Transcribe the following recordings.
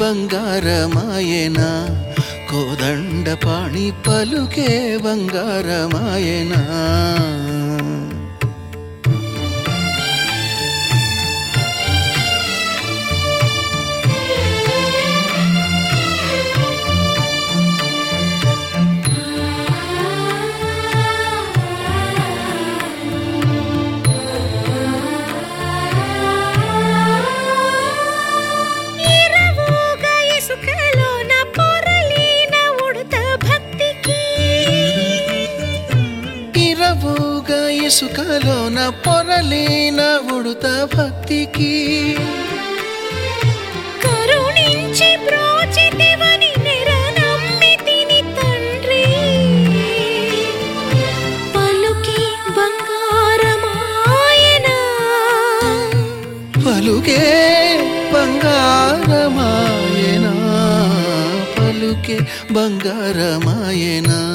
బంగారమాయనా కోదండ పాణి పలుకే బంగారమాయనా ఇరవోగా ఇసుకలోన పొరలిన ఉడత భక్తికి ఇరవుగా ఇసుకలోన పొరలేన ఉడుత భక్తికి కరుణించి బ్రోచితివని నిరనమ్మితిని తండ్రి పలుకి బంగారమాయనా పలుకే బంగారమాయనా పలుకే బంగారమాయనా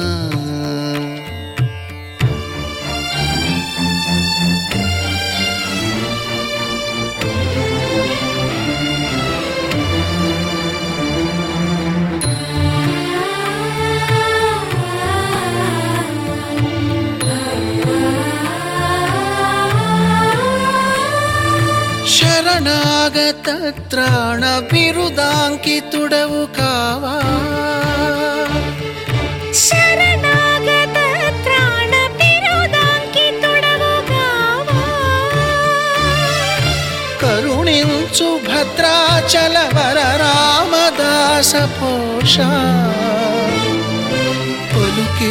శరణాగత త్రాణ బిరుదాంకితుడవు కావా శరణాగత త్రాణ బిరుదాంకితుడవుగావా. కరుణించు భద్రాచల వర రామదాస పోష పలుకి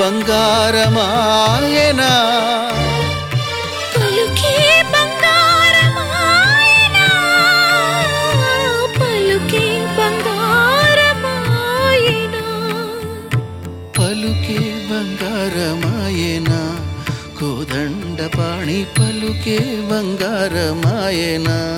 బంగారమాయనా పలుకే బంగారమాయనా. పలుకే బంగారమాయనా. పలుకే బంగారమాయనా కోదండ పాణి పలుకే బంగారమాయనా